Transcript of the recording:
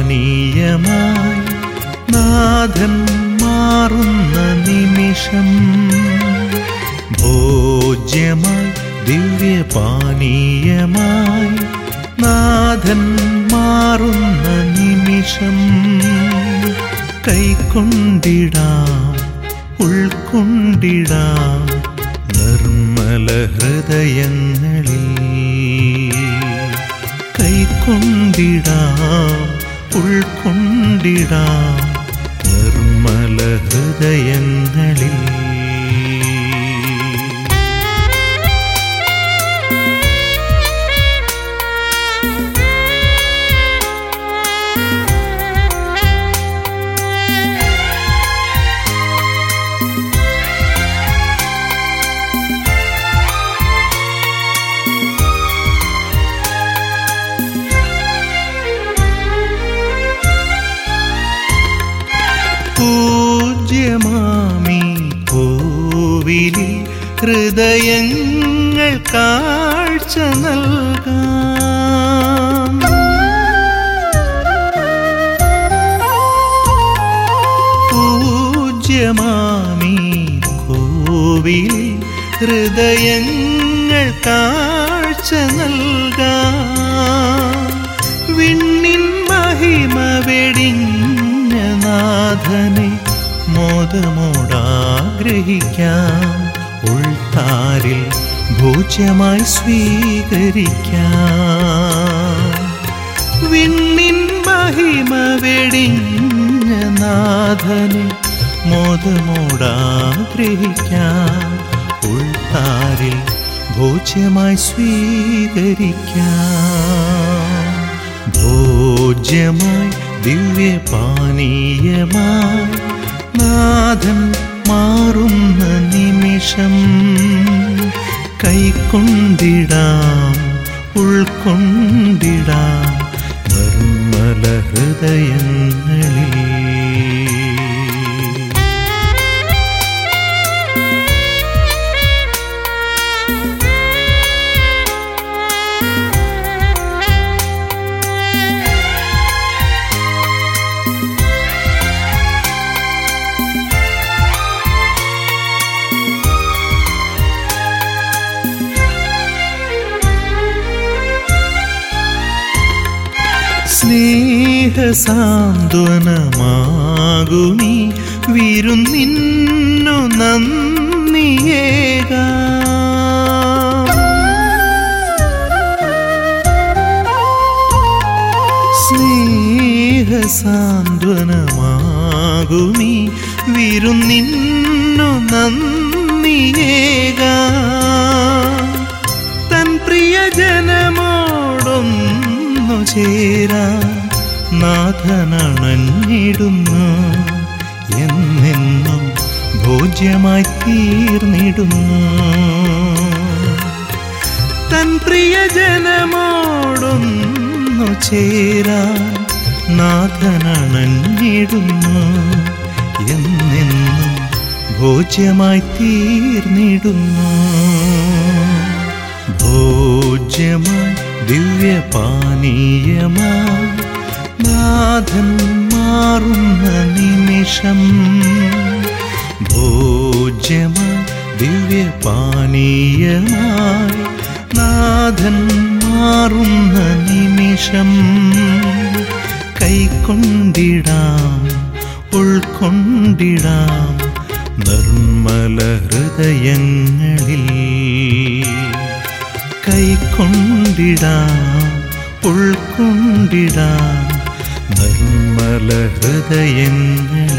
പാനീയമായി നാഥൻ മാറുന്ന നിമിഷം ഭോജ്യമായി ദിവ്യപാനീയമായി നാഥൻ മാറുന്ന നിമിഷം കൈക്കൊണ്ടിടാം ഉൾക്കൊണ്ടിടാം നിർമ്മല ഹൃദയങ്ങളിൽ കൈക്കൊണ്ടിടാം ഉൾക്കൊണ്ടിടാം നിർമ്മല ഹൃദയങ്ങളിൽ പൂജ്യമാമി കോവിലിൽ ഹൃദയങ്ങൾ കാഴ്ച നൽകാം പൂജ്യമാമി കോവിലിൽ ഹൃദയങ്ങൾ കാഴ്ച നൽകാം വിണ്ണിൻ മഹിമ വെടിഞ്ഞ നാഥനെ മോദമോടാഗ്രഹിക്കാം ഉൾത്താരിൽ ഭോജ്യമായി സ്വീകരിക്കാം വിണ്ണിൻ മഹിമ വെടിഞ്ഞ നാഥനെ മോദമോടാഗ്രഹിക്കാം ഉൾത്താരിൽ ഭോജ്യമായി സ്വീകരിക്കാം ഭോജ്യമായി ദിവ്യപാനീയമായി നാഥൻ മാറുന്ന നിമിഷം കൈക്കൊണ്ടിടാം ഉൾക്കൊണ്ടിടാം നിർമ്മല ഹൃദയങ്ങളിൽ സ്നേഹസാന്ത്വനമാകുമീ വിരുന്നിന്നു നന്ദിയേക സ്നേഹസാന്ത്വനമാകുമീ വിരുന്നിന്നു നന്ദിയേക തൻ പ്രിയജനമോടൊന്നു ചേരാൻ നാഥനണഞ്ഞിടുന്നു എന്നെന്നും ഭോജ്യമായി തീർന്നിടുന്നു തൻ പ്രിയജനമോടൊന്നു ചേരാൻ നാഥനണഞ്ഞിടുന്നു എന്നെന്നും ഭോജ്യമായി തീർന്നിടുന്നു ഭോജ്യമായി ദിവ്യപാനീയമായി നാഥൻ മാറുന്ന നിമിഷം ഭോജ്യമായി ദിവ്യപാനീയമായി നാഥൻ മാറുന്ന നിമിഷം കൈക്കൊണ്ടിടാം ഉൾക്കൊണ്ടിടാം നിർമ്മല ഹൃദയങ്ങളിൽ കൈക്കൊണ്ടിടാം ഉൾക്കൊണ്ടിടാം നിർമ്മല ഹൃദയങ്ങളിൽ